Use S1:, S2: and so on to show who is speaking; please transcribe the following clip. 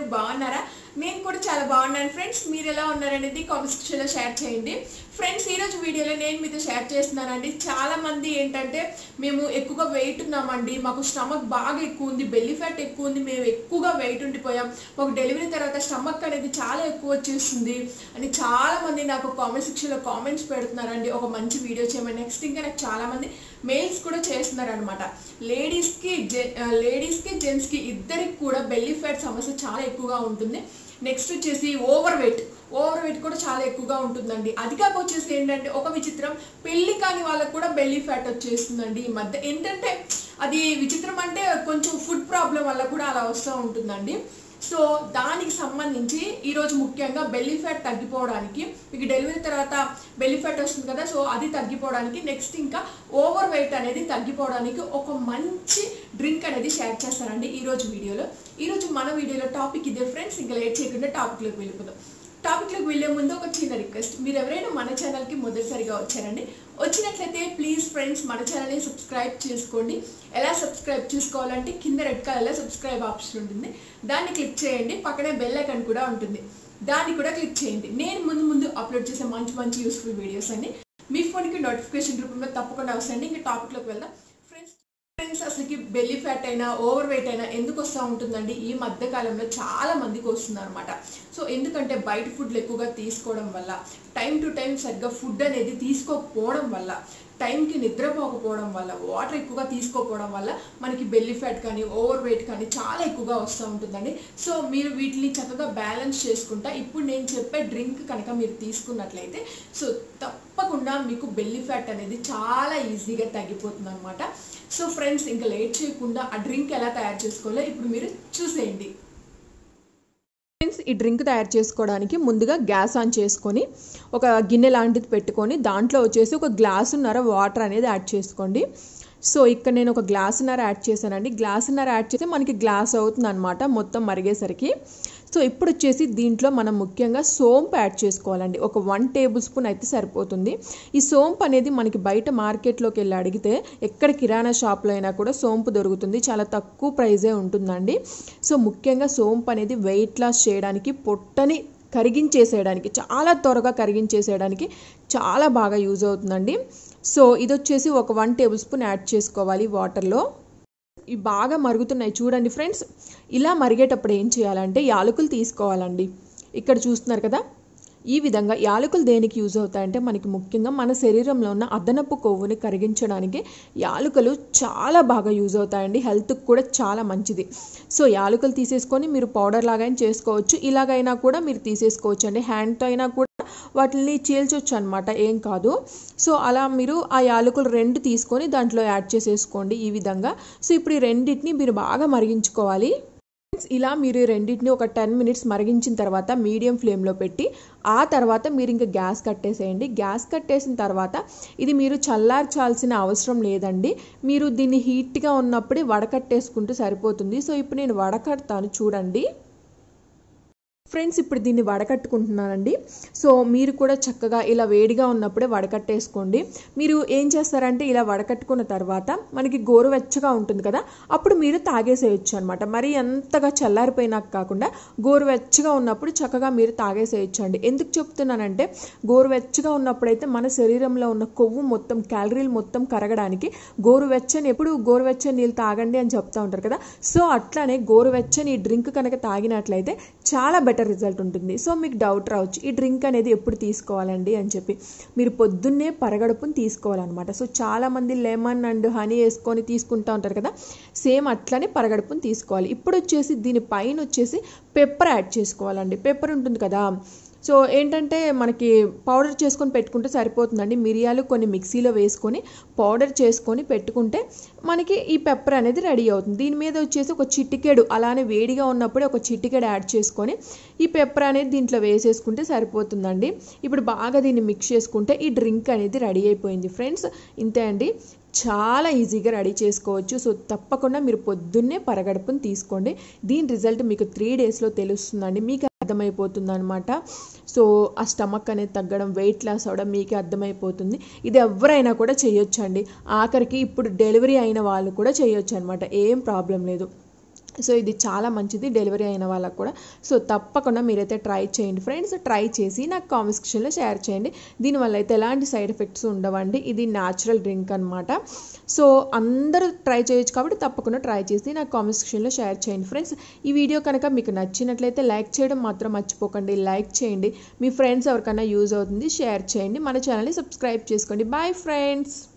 S1: బాగున్నారా నేను కూడా చాలా బాగున్నాను ఫ్రెండ్స్ మీరు ఎలా ఉన్నారనేది కామెంట్ సెక్షన్లో షేర్ చేయండి ఫ్రెండ్స్ ఈరోజు వీడియోలో నేను మీతో షేర్ చేస్తున్నానండి చాలా మంది ఏంటంటే మేము ఎక్కువగా వెయిట్ ఉన్నామండి మాకు స్టమక్ బాగా ఎక్కువ ఉంది బెల్లి ఫ్యాట్ ఎక్కువ ఉంది మేము ఎక్కువగా వెయిట్ ఉండిపోయాం మాకు డెలివరీ తర్వాత స్టమక్ అనేది చాలా ఎక్కువ వచ్చేస్తుంది అని చాలా మంది నాకు కామెంట్ సెక్షన్లో కామెంట్స్ పెడుతున్నారండి ఒక మంచి వీడియో చేయమని నెక్స్ట్ ఇంకా నాకు చాలా మంది మెయిల్స్ కూడా చేస్తున్నారు అనమాట లేడీస్కి జె లేడీస్కి జెంట్స్కి ఇద్దరికి కూడా బెల్లీ ఫ్యాట్ సమస్య చాలా ఎక్కువగా ఉంటుంది నెక్స్ట్ వచ్చేసి ఓవర్ వెయిట్ ఓవర్ వెయిట్ కూడా చాలా ఎక్కువగా ఉంటుందండి అది కాక వచ్చేసి ఏంటంటే ఒక విచిత్రం పెళ్లి కాని వాళ్ళకు కూడా బెల్లీ ఫ్యాట్ వచ్చేస్తుందండి ఈ మధ్య ఏంటంటే అది విచిత్రం అంటే కొంచెం ఫుడ్ ప్రాబ్లం వల్ల కూడా అలా వస్తూ ఉంటుందండి సో దానికి సంబంధించి ఈరోజు ముఖ్యంగా బెల్లీ ఫ్యాట్ తగ్గిపోవడానికి మీకు డెలివరీ తర్వాత బెల్లీ ఫ్యాట్ వస్తుంది కదా సో అది తగ్గిపోవడానికి నెక్స్ట్ ఇంకా ఓవర్ వెయిట్ అనేది తగ్గిపోవడానికి ఒక మంచి డ్రింక్ అనేది షేర్ చేస్తానండి ఈరోజు వీడియోలో ఈరోజు మన వీడియోలో టాపిక్ ఇదే ఫ్రెండ్స్ ఇంకా లేట్ చేయకుండా టాపిక్లోకి వెళ్ళిపోదాం టాపిక్లోకి వెళ్ళే ముందు ఒక చిన్న రిక్వెస్ట్ మీరు ఎవరైనా మన ఛానల్కి మొదటిసారిగా వచ్చారండి వచ్చినట్లయితే ప్లీజ్ ఫ్రెండ్స్ మన ఛానల్ని సబ్స్క్రైబ్ చేసుకోండి ఎలా సబ్స్క్రైబ్ చేసుకోవాలంటే కింద రెడ్ కలర్లో సబ్స్క్రైబ్ ఆప్షన్ ఉంటుంది దాన్ని క్లిక్ చేయండి పక్కనే బెల్ ఐకాన్ కూడా ఉంటుంది దాన్ని కూడా క్లిక్ చేయండి నేను ముందు ముందు అప్లోడ్ చేసే మంచి మంచి యూస్ఫుల్ వీడియోస్ అన్ని మీ ఫోన్కి నోటిఫికేషన్ రూపంలో తప్పకుండా వస్తాయండి ఇంకా టాపిక్లోకి వెళ్దాం ఫ్రెండ్స్ ఫ్రెండ్స్ అసలుకి బెల్లీ ఫ్యాట్ అయినా ఓవర్ వెయిట్ అయినా ఎందుకు వస్తూ ఉంటుందండి ఈ మధ్య కాలంలో చాలా మందికి వస్తుంది అనమాట సో ఎందుకంటే బయట ఫుడ్లు ఎక్కువగా తీసుకోవడం వల్ల టైం టు టైం సరిగ్గా ఫుడ్ అనేది తీసుకోకపోవడం వల్ల టైంకి నిద్రపోకపోవడం వల్ల వాటర్ ఎక్కువగా తీసుకోకపోవడం వల్ల మనకి బెల్లీ ఫ్యాట్ కానీ ఓవర్ వెయిట్ కానీ చాలా ఎక్కువగా వస్తూ ఉంటుందండి సో మీరు వీటిని చక్కగా బ్యాలెన్స్ చేసుకుంటా ఇప్పుడు నేను చెప్పే డ్రింక్ కనుక మీరు తీసుకున్నట్లయితే సో తప్పకుండా మీకు బెల్లీ ఫ్యాట్ అనేది చాలా ఈజీగా తగ్గిపోతుంది అనమాట సో ఫ్రెండ్స్ ఇంకా లేట్ చేయకుండా ఆ డ్రింక్ ఎలా తయారు చేసుకోవాలో ఇప్పుడు మీరు చూసేయండి
S2: ఫ్రెండ్స్ ఈ డ్రింక్ తయారు చేసుకోవడానికి ముందుగా గ్యాస్ ఆన్ చేసుకొని ఒక గిన్నె లాంటిది పెట్టుకొని దాంట్లో వచ్చేసి ఒక గ్లాసున్నర వాటర్ అనేది యాడ్ చేసుకోండి సో ఇక్కడ నేను ఒక గ్లాసున్నర యాడ్ చేశానండి గ్లాసున్నర యాడ్ చేస్తే మనకి గ్లాస్ అవుతుంది అనమాట మొత్తం మరిగేసరికి సో ఇప్పుడు వచ్చేసి దీంట్లో మనం ముఖ్యంగా సోంపు యాడ్ చేసుకోవాలండి ఒక వన్ టేబుల్ స్పూన్ అయితే సరిపోతుంది ఈ సోంపు అనేది మనకి బయట మార్కెట్లోకి వెళ్ళి అడిగితే ఎక్కడ కిరాణా షాప్లో అయినా కూడా సోంపు దొరుకుతుంది చాలా తక్కువ ప్రైజే ఉంటుందండి సో ముఖ్యంగా సోంపు అనేది వెయిట్ లాస్ చేయడానికి పొట్టని కరిగించేసేయడానికి చాలా త్వరగా కరిగించేసేయడానికి చాలా బాగా యూజ్ అవుతుందండి సో ఇది వచ్చేసి ఒక వన్ టేబుల్ స్పూన్ యాడ్ చేసుకోవాలి వాటర్లో ఇవి బాగా మరుగుతున్నాయి చూడండి ఫ్రెండ్స్ ఇలా మరిగేటప్పుడు ఏం చేయాలంటే యాలకులు తీసుకోవాలండి ఇక్కడ చూస్తున్నారు కదా ఈ విధంగా యాలకులు దేనికి యూజ్ అవుతాయంటే మనకి ముఖ్యంగా మన శరీరంలో ఉన్న అదనపు కొవ్వుని కరిగించడానికి యాలకులు చాలా బాగా యూజ్ అవుతాయండి హెల్త్కి కూడా చాలా మంచిది సో యాలకులు తీసేసుకొని మీరు పౌడర్ లాగా చేసుకోవచ్చు ఇలాగైనా కూడా మీరు తీసేసుకోవచ్చు అండి హ్యాండ్తో అయినా కూడా వాటిని చీల్చొచ్చు అనమాట ఏం కాదు సో అలా మీరు ఆ యాలకులు రెండు తీసుకొని దాంట్లో యాడ్ చేసేసుకోండి ఈ విధంగా సో ఇప్పుడు ఈ రెండింటిని మీరు బాగా మరిగించుకోవాలి ఇలా మీరు ఈ రెండింటిని ఒక టెన్ మినిట్స్ మరిగించిన తర్వాత మీడియం ఫ్లేమ్లో పెట్టి ఆ తర్వాత మీరు ఇంకా గ్యాస్ కట్టేసేయండి గ్యాస్ కట్టేసిన తర్వాత ఇది మీరు చల్లార్చాల్సిన అవసరం లేదండి మీరు దీన్ని హీట్గా ఉన్నప్పుడే వడకట్టేసుకుంటూ సరిపోతుంది సో ఇప్పుడు నేను వడకడతాను చూడండి ఫ్రెండ్స్ ఇప్పుడు దీన్ని వడకట్టుకుంటున్నానండి సో మీరు కూడా చక్కగా ఇలా వేడిగా ఉన్నప్పుడే వడకట్టేసుకోండి మీరు ఏం చేస్తారంటే ఇలా వడకట్టుకున్న తర్వాత మనకి గోరువెచ్చగా ఉంటుంది కదా అప్పుడు మీరు తాగేసేయచ్చు అనమాట మరి ఎంతగా చల్లారిపోయినాక కాకుండా గోరువెచ్చగా ఉన్నప్పుడు చక్కగా మీరు తాగేసేయచ్చు అండి ఎందుకు చెప్తున్నానంటే గోరువెచ్చగా ఉన్నప్పుడైతే మన శరీరంలో ఉన్న కొవ్వు మొత్తం క్యాలరీలు మొత్తం కరగడానికి గోరువెచ్చని ఎప్పుడు గోరువెచ్చని నీళ్ళు తాగండి అని చెప్తా ఉంటారు కదా సో అట్లానే గోరువెచ్చని ఈ డ్రింక్ కనుక తాగినట్లయితే చాలా బెటర్ రిజల్ట్ ఉంటుంది సో మీకు డౌట్ రావచ్చు ఈ డ్రింక్ అనేది ఎప్పుడు తీసుకోవాలండి అని చెప్పి మీరు పొద్దున్నే పరగడుపుని తీసుకోవాలన్నమాట సో చాలామంది లెమన్ అండ్ హనీ వేసుకొని తీసుకుంటూ ఉంటారు కదా సేమ్ అట్లనే పరగడుపుని తీసుకోవాలి ఇప్పుడు వచ్చేసి దీని పైన వచ్చేసి పెప్పర్ యాడ్ చేసుకోవాలండి పెప్పర్ ఉంటుంది కదా సో ఏంటంటే మనకి పౌడర్ చేసుకొని పెట్టుకుంటే సరిపోతుందండి మిరియాలు కొన్ని మిక్సీలో వేసుకొని పౌడర్ చేసుకొని పెట్టుకుంటే మనకి ఈ పెప్పర్ అనేది రెడీ అవుతుంది దీని మీద వచ్చేసి ఒక చిటికెడు అలానే వేడిగా ఉన్నప్పుడే ఒక చిటికెడు యాడ్ చేసుకొని ఈ పెప్పర్ అనేది దీంట్లో వేసేసుకుంటే సరిపోతుందండి ఇప్పుడు బాగా దీన్ని మిక్స్ చేసుకుంటే ఈ డ్రింక్ అనేది రెడీ అయిపోయింది ఫ్రెండ్స్ ఇంతే అండి చాలా ఈజీగా రెడీ చేసుకోవచ్చు సో తప్పకుండా మీరు పొద్దున్నే పరగడుపుని తీసుకోండి దీని రిజల్ట్ మీకు త్రీ డేస్లో తెలుస్తుందండి మీకు అర్థమైపోతుంది అనమాట సో ఆ స్టమక్ అనేది తగ్గడం వెయిట్ లాస్ అవ్వడం మీకే అర్థమైపోతుంది ఇది ఎవరైనా కూడా చేయొచ్చండి ఆఖరికి ఇప్పుడు డెలివరీ అయిన వాళ్ళు కూడా చేయొచ్చు అనమాట ఏం ప్రాబ్లం లేదు సో ఇది చాలా మంచిది డెలివరీ అయిన వాళ్ళకు కూడా సో తప్పకుండా మీరైతే ట్రై చేయండి ఫ్రెండ్స్ ట్రై చేసి నాకు కామెంట్ సెక్షన్లో షేర్ చేయండి దీనివల్ల అయితే ఎలాంటి సైడ్ ఎఫెక్ట్స్ ఉండవండి ఇది న్యాచురల్ డ్రింక్ అనమాట సో అందరూ ట్రై చేయొచ్చు కాబట్టి తప్పకుండా ట్రై చేసి నాకు కామెంట్ సెక్షన్లో షేర్ చేయండి ఫ్రెండ్స్ ఈ వీడియో కనుక మీకు నచ్చినట్లయితే లైక్ చేయడం మాత్రం మర్చిపోకండి లైక్ చేయండి మీ ఫ్రెండ్స్ ఎవరికైనా యూజ్ అవుతుంది షేర్ చేయండి మన ఛానల్ని సబ్స్క్రైబ్ చేసుకోండి బాయ్ ఫ్రెండ్స్